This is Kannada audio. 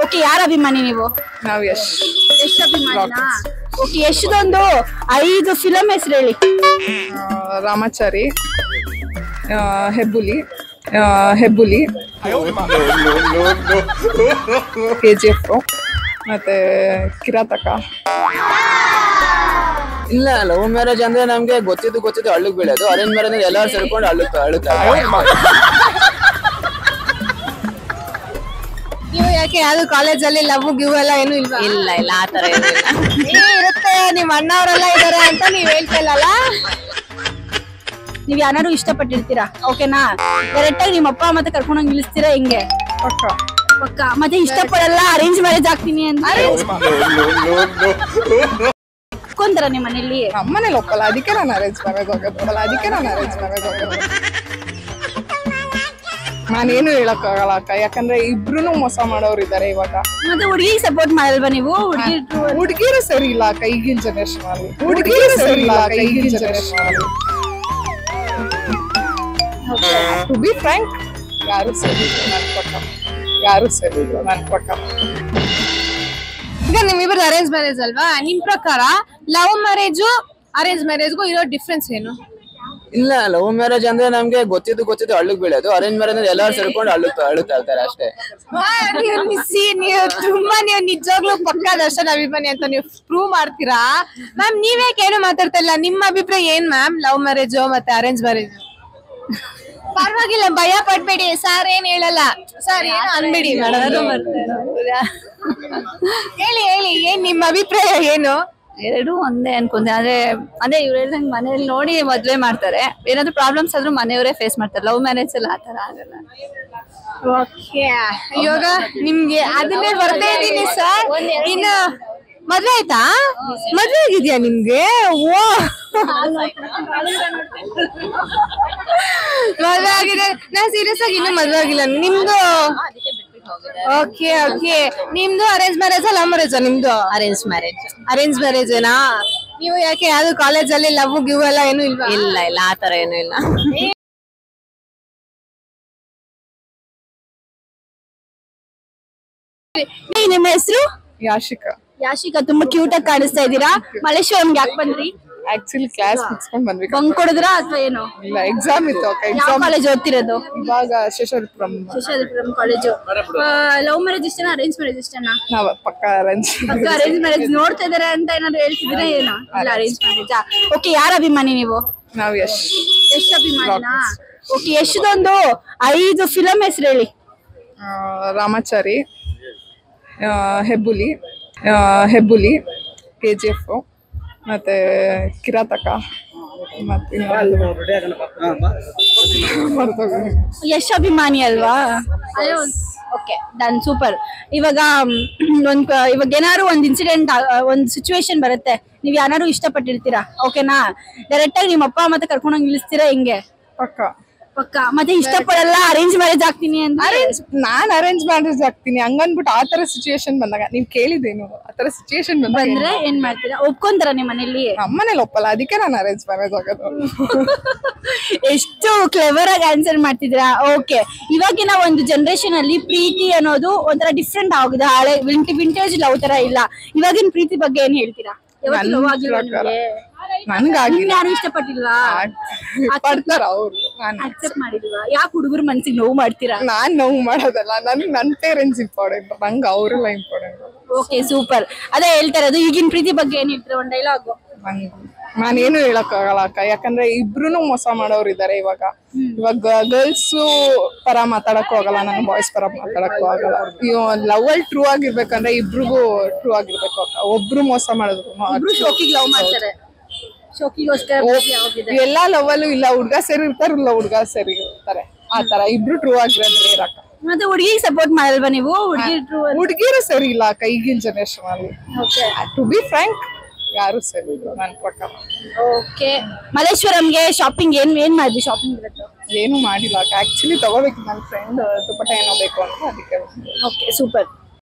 ಓಕೆ ಯಾರ ಅಭಿಮಾನಿ ನೀವು ನಾವ್ ಯಶ್ ಎಷ್ಟು ಅಭಿಮಾನಿನಾ ಓಕೆ ಎಷ್ಟೊಂದು ಐದು ಫಿಲಂ ಹೆಸರು ಹೇಳಿ ಆ, ರಾಮಾಚಾರಿ ಆ, ಹೆಬ್ಬುಲಿ ಆ, ಹೆಬ್ಬುಲಿ ಕೆ ಜಿ ಎಫ್ ಮತ್ತೆ ಕಿರಾತಕ ಇಲ್ಲ ಲವ್ ಮ್ಯಾರೇಜ್ ಅಂದ್ರೆ ನಮ್ಗೆ ಗೊತ್ತಿದ್ದು ಗೊತ್ತಿದ್ದು ಹಳ್ಳಿಗೆ ಬೀಳೋದು ಅರೇಂಜ್ ಮ್ಯಾರೇಜ್ ಅಂದ್ರೆ ಎಲ್ಲರೂ ಸೇರ್ಕೊಂಡು ಹಳ್ಳುತ್ತ ಅಳುತ್ತಾರೆ ನೀವು ಯಾಕೆ ಯಾವ್ದು ಕಾಲೇಜಲ್ಲಿ ಲವ್ ಗಿವ್ ಎಲ್ಲ ಏನು ಇಲ್ವಾ ಇಲ್ಲ ಇಲ್ಲ ಆತರ ಏನಿಲ್ಲ ಏ, ಇರುತ್ತೆ ನಿಮ್ ಅಣ್ಣವರೆಲ್ಲ ಇದಾರೆ ಅಂತ ನೀವ್ ಹೇಳ್ತಾ ಇಲ್ಲಲ್ಲ ನೀವ್ ಯಾರು ಇಷ್ಟಪಟ್ಟಿರ್ತೀರಾ ಓಕೆನಾ ಕರೆಕ್ಟ್ ಆಗಿ ನಿಮ್ಮ ಅಪ್ಪ ಮತ್ತೆ ಕರ್ಕೊಂಡು ಹೋಗಿ ನಿಲ್ಲಿಸ್ತೀರಾ ಹೆಂಗೆ ಪಕ್ಕ ಪಕ್ಕ ಮತ್ತೆ ಇಷ್ಟಪಡಲ್ಲ ಅರೇಂಜ್ ಮ್ಯಾರೇಜ್ ಆಗ್ತೀನಿ ಅಂತ ಒಪ್ಕೊಂತಾರ ನಿಮ್ಮ ಮನೇಲಿ ನಮ್ಮನೇಲಿ ಒಪ್ಪಲ್ಲ ಅದಕ್ಕೆ ನಾನು ಅರೇಂಜ್ ಮ್ಯಾರೇಜ್ ಹೋಗೋದು ಅದಕ್ಕೆ ನಾನು ಅರೇಂಜ್ ಮ್ಯಾರೇಜ್ ಹೋಗೋದು ನಾನೇನು ಹೇಳಕ್ಕಾಗಲ್ಲ ಅಕ್ಕ ಯಾಕಂದ್ರೆ ಇಬ್ರು ಮೋಸ ಮಾಡೋರು ಇದಾರೆ ಇವಾಗ ಮತ್ತೆ ಹುಡುಗಿಗೆ ಸಪೋರ್ಟ್ ಮಾಡಲ್ವಾ ನೀವು ಹುಡುಗಿ ಹುಡುಗಿರು ಸರಿ ಇಲ್ಲ ಅಕ್ಕ ಈಗಿನ ಜನರೇಷನ್ ಅಲ್ಲಿ ಹುಡುಗಿರು ಸರಿ ಇಲ್ಲ ಅಕ್ಕ ಈಗಿನ ಜನರೇಷನ್ ಅಲ್ಲಿ ಟು ಬಿ ಫ್ರಾಂಕ್ ಯಾರು ಸರಿ ಇಲ್ಲ ನನ್ ಪ್ರಕಾರ ಯಾರು ಸರಿ ಇಲ್ಲ ನನ್ ಪ್ರಕಾರ ಈಗ ನಿಮ್ಮಿಬ್ಬರು ಅರೇಂಜ್ ಮ್ಯಾರೇಜ್ ಅಲ್ವಾ ನಿಮ್ ಪ್ರಕಾರ ಲವ್ ಮ್ಯಾರೇಜು ಅರೇಂಜ್ ಮ್ಯಾರೇಜ್ಗೂ ಇರೋ ಡಿಫ್ರೆನ್ಸ್ ಏನು ಇಲ್ಲ ಲವ್ ಮ್ಯಾರೇಜ್ ಅಂದ್ರೆ ನಮ್ಗೆ ಗೊತ್ತಿದ್ದು ಗೊತ್ತಿದ್ದು ಹಳ್ಳಿಗೆ ಬೀಳೋದು ಅರೇಂಜ್ ಮ್ಯಾರೇಜ್ ಅಂದ್ರೆ ಎಲ್ಲರೂ ಸೇರ್ಕೊಂಡು ಅಳುತ್ತ ಅಳುತ್ತಾ ಇರ್ತಾರೆ ಅಷ್ಟೇ ನೀವು ಮಿಸ್ಸಿ ನೀವು ತುಂಬಾ ನೀವು ನಿಜವಾಗ್ಲೂ ಪಕ್ಕ ದರ್ಶನ್ ಅಭಿಮಾನಿ ಅಂತ ನೀವು ಪ್ರೂವ್ ಮಾಡ್ತೀರಾ ಮ್ಯಾಮ್ ನೀವ್ಯಾಕೆ ಏನು ಮಾತಾಡ್ತಾ ಇಲ್ಲ ನಿಮ್ಮ ಅಭಿಪ್ರಾಯ ಏನ್ ಮ್ಯಾಮ್ ಲವ್ ಮ್ಯಾರೇಜ್ ಮತ್ತೆ ಅರೇಂಜ್ ಮ್ಯಾರೇಜ್ ಪರವಾಗಿಲ್ಲ ಭಯ ಪಡ್ಬೇಡಿ ಸರ್ ಏನ್ ಹೇಳಲ್ಲ ಸರ್ ಏನು ಅನ್ಬೇಡಿ ಮೇಡಮ್ ಹೇಳಿ ಹೇಳಿ ಏನ್ ನಿಮ್ಮ ಅಭಿಪ್ರಾಯ ಏನು ಎರಡು ಒಂದೇ ಅನ್ಕೊಂಡೆ ಆದ್ರೆ ಅದೇ ಇವ್ರು ಹೇಳ್ದಂಗೆ ಮನೇಲಿ ನೋಡಿ ಮದ್ವೆ ಮಾಡ್ತಾರೆ ಏನಾದ್ರು ಪ್ರಾಬ್ಲಮ್ಸ್ ಆದ್ರೂ ಮನೆಯವರೇ ಫೇಸ್ ಮಾಡ್ತಾರೆ ಲವ್ ಮ್ಯಾರೇಜ್ ಎಲ್ಲ ಆತರ ಆಗಲ್ಲ ಓಕೆ ಇವಾಗ ನಿಮ್ಗೆ ಅದನ್ನೇ ಬರ್ತಾ ಇದ್ದೀನಿ ಸರ್ ಇನ್ನು ಮದ್ವೆ ಆಯ್ತಾ ಮದ್ವೆ ಆಗಿದ್ಯಾ ನಿಮ್ಗೆ ಓ ಮದ್ವೆ ಆಗಿದೆ ನಾನ್ ಸೀರಿಯಸ್ ಆಗಿ ಇನ್ನೂ ಮದ್ವೆ ಆಗಿಲ್ಲ ನಿಮ್ದು ಓಕೆ ಓಕೆ ನಿಮ್ದು ಅರೇಂಜ್ ಮ್ಯಾರೇಜ್ ಲವ್ ಮ್ಯಾರೇಜ್ ನಿಮ್ದು ಅರೇಂಜ್ ಮ್ಯಾರೇಜ್ ಅರೇಂಜ್ ಮ್ಯಾರೇಜ್ ಏನಾ ನೀವು ಯಾಕೆ ಯಾವ್ದು ಕಾಲೇಜಲ್ಲಿ ಲವ್ ಗಿವ್ ಎಲ್ಲ ಏನು ಇಲ್ವಾ ಇಲ್ಲ ಇಲ್ಲ ಆತರ ಏನು ಇಲ್ಲ ಏ, ನಿಮ್ಮ ಹೆಸರು ಯಾಶಿಕಾ ಯಾಶಿಕಾ ತುಂಬಾ ಕ್ಯೂಟ್ ಆಗಿ ಕಾಣಿಸ್ತಾ ಇದ್ದೀರಾ ಮಲೇಶ್ವರಂಗೆ ಯಾಕೆ ಬಂದ್ರಿ ಆಕ್ಚುಲಿ ಕ್ಲಾಸ್ ಮುಗಿಸ್ಕೊಂಡ್ ಬಂದ್ವಿ ಬಂಕ್ ಕೊಡಿದ್ರಾ ಅಥವಾ ಏನು ಇಲ್ಲ ಎಕ್ಸಾಮ್ ಇತ್ತು ಅಕ್ಕ ಯಾವ ಎಕ್ಸಾಮ್ ಕಾಲೇಜ್ ಓದ್ತಿರೋದು ಇವಾಗ Seshadripuram Seshadripuram college love marriage ಇಷ್ಟನಾ ಅರೇಂಜ್ ಮ್ಯಾರೇಜ್ ಇಷ್ಟನಾ ನಾವ್ ಪಕ್ಕ ಅರೇಂಜ್ ಪಕ್ಕ ಅರೇಂಜ್ ಮ್ಯಾರೇಜ್ ನೋಡ್ತಾ ಇದಾರೆ ಅಂತ ಏನಾದ್ರು ಹೇಳ್ತಿದ್ರೆ ಏನು ಇಲ್ಲ ಅರೇಂಜ್ ಮ್ಯಾರೇಜಾ ಓಕೆ ಯಾರ ಅಭಿಮಾನಿ ನೀವು ನಾವ್ ಯಶ್ ಎಷ್ಟು ಅಭಿಮಾನಿನಾ ಓಕೆ ಎಷ್ಟೊಂದು ಐದು ಫಿಲಂ ಹೆಸರು ಹೇಳಿ ಆ, ರಾಮಾಚಾರಿ ಆ, ಹೆಬ್ಬುಲಿ ಆ, ಹೆಬ್ಬುಲಿ ಕೆ ಜಿ ಎಫ್ ಮತ್ತೆ ಕಿರಾತಕ ಮತ್ತೆ ಮರ್ತೋಗಿದೆ. ಯಶ್ ಅಭಿಮಾನಿ ಅಲ್ವಾ ಓಕೆ ಡನ್ ಸೂಪರ್ ಇವಾಗ ಮ್, ಒಂದ್ ಕ- ಇವಾಗ ಏನಾದ್ರು ಒಂದ್ ಇನ್ಸಿಡೆಂಟ್ ಒಂದ್ ಸಿಚುವೇಶನ್ ಬರುತ್ತೆ ನೀವ್ ಯಾರು ಇಷ್ಟಪಟ್ಟಿರ್ತೀರಾ ಓಕೆನಾ ಡೈರೆಕ್ಟ್ ಆಗಿ ನಿಮ್ಮ ಅಪ್ಪ ಮತ್ತೆ ಕರ್ಕೊಂಡು ಹೋಗಿ ನಿಲ್ಲಿಸ್ತೀರಾ ಹಿಂಗೆ ಪಕ್ಕ ಪಕ್ಕ ಮತ್ತೆ ಇಷ್ಟಪಡಲ್ಲ ಅರೇಂಜ್ ಮ್ಯಾರೇಜ್ ಆಗ್ತೀನಿ ಅಂತ ಅರೇಂಜ್ ನಾನ್ ಅರೇಂಜ್ ಮ್ಯಾರೇಜ್ ಆಗ್ತೀನಿ ಹಂಗನ್ಬಿಟ್ಟು ಆ ತರ ಸಿಚುಯೇಷನ್ ಬಂದಾಗ ನೀವ್ ಕೇಳಿದೇನು ಆ ತರ ಸಿಚುಯೇಷನ್ ಬಂದಾಗ ಬಂದ್ರೆ ಏನ್ ಮಾಡ್ತೀರಾ ಒಪ್ಕೊಂತಾರ ನಿಮ್ಮ ಮನೇಲಿ ನಮ್ಮನೇಲಿ ಒಪ್ಪಲ್ಲ ಅದಕ್ಕೆ ನಾನು ಅರೇಂಜ್ ಮ್ಯಾರೇಜ್ ಆಗೋದು ಎಷ್ಟು ಕ್ಲೆವರ್ ಆಗಿ ಆನ್ಸರ್ ಮಾಡ್ತಿದ್ದೀರಾ ಓಕೆ ಇವಾಗಿನ ಒಂದು ಜನರೇಷನ್ ಅಲ್ಲಿ ಪ್ರೀತಿ ಅನ್ನೋದು ಒಂಥರ ಡಿಫ್ರೆಂಟ್ ಆಗಿದೆ ಹಳೆ ವಿಂಟೇಜ್ ಲವ್ ತರ ಇಲ್ಲ ಇವಾಗಿನ ಪ್ರೀತಿ ಬಗ್ಗೆ ಏನ್ ಹೇಳ್ತೀರಾ ಯಾವತ್ತೂ ನನ್ love ಆಗಿಲ್ವಾ ಪ್ರಕಾರ ನಿಮ್ಗೆ? ನನ್ಗಾಗಿ ನಿಮ್ಗೆ ಯಾರು ಇಷ್ಟಪಟ್ಟಿಲ್ವಾ ಪಡ್ತಾರ ಅವ್ರು ನಾನು ಅಕ್ಸೆಪ್ಟ್ ಮಾಡಿಲ್ವಾ ಯಾಕೆ ಹುಡುಗರ ಮನ್ಸಿಗೆ ನೋವು ಮಾಡ್ತೀರಾ ನಾನ್ ನೋವು ಮಾಡೋದಲ್ಲ ನನ್ ನನ್ ಪೇರೆಂಟ್ಸ್ ಇಂಪಾರ್ಟೆಂಟ್ ನಂಗೆ ಅವರೆಲ್ಲ ಇಂಪಾರ್ಟೆಂಟ್ ಓಕೆ ಸೂಪರ್ ಅದೇ ಹೇಳ್ತಾ ಇರೋದು ಈಗಿನ ಪ್ರೀತಿ ಬಗ್ಗೆ ಏನ್ ಹೇಳ್ತೀರಾ ಒಂದ್ ಡೈಲಾಗ್ ನಾನೇನು ಹೇಳಕ್ಕಾಗಲ್ಲ ಅಕ್ಕ ಯಾಕಂದ್ರೆ ಇಬ್ರು ಮೋಸ ಮಾಡೋರು ಇದಾರೆ ಇವಾಗ ಇವಾಗ ಗರ್ಲ್ಸ್ ಪರ ಮಾತಾಡಕ್ಕೂ ಆಗಲ್ಲ ನನ್ ಬಾಯ್ಸ್ ಪರ ಮಾತಾಡಕ್ಕೂ ಆಗಲ್ಲ ಲವ್ ಅಲ್ಲಿ ಟ್ರೂ ಆಗಿರ್ಬೇಕಂದ್ರೆ ಇಬ್ರಿಗೂ ಟ್ರೂ ಆಗಿರ್ಬೇಕು ಅಕ್ಕ ಒಬ್ರು ಮೋಸ ಮಾಡಿದ್ರು ಇಬ್ರು ಶೋಕಿಗೆ ಲವ್ ಮಾಡ್ತಾರೆ ಶೋಕಿಗೋಸ್ಕರ ಪ್ರೀತಿ ಆಗೋಗಿದೆ ಎಲ್ಲಾ ಲವ್ ಅಲ್ಲೂ ಇಲ್ಲ ಹುಡ್ಗ ಸರಿ ಇರ್ತಾರಲ್ಲ ಹುಡ್ಗ ಸರಿ ಇರ್ತಾರೆ ಆತರ ಇಬ್ರು ಟ್ರೂ ಆಗಿರೋದು rare ಅಕ್ಕ ಮತ್ತೆ ಹುಡುಗಿಗೆ ಸಪೋರ್ಟ್ ಮಾಡಲ್ವಾ ನೀವು ಹುಡುಗಿ ಟ್ರೂ ಹುಡ್ಗಿರು ಸರಿ ಇಲ್ಲ ಅಕ್ಕ ಈಗಿನ ಜನರೇಷನ್ ಅಲ್ಲಿ ಟು ಬಿ ಫ್ರಾಂಕ್ ಯಾರು ಸರಿ ಇಲ್ಲ ನನ್ ಪ್ರಕಾರ ಓಕೆ ಮಲ್ಲೇಶ್ವರಂಗೆ ಶಾಪಿಂಗ್ ಏನ್ ಏನ್ ಮಾಡಿದ್ವಿ ಶಾಪಿಂಗ್ ಇವತ್ತು ಏನು ಮಾಡಿಲ್ಲ ಅಕ್ಕ ಆಕ್ಚುಲಿ ತಗೋಬೇಕು ನನ್ನ ಫ್ರೆಂಡ್ ದುಪಟ್ಟ ಏನೋ ಬೇಕು ಅಂತ ಅದಕ್ಕೆ ಓಕೆ ಸೂಪರ್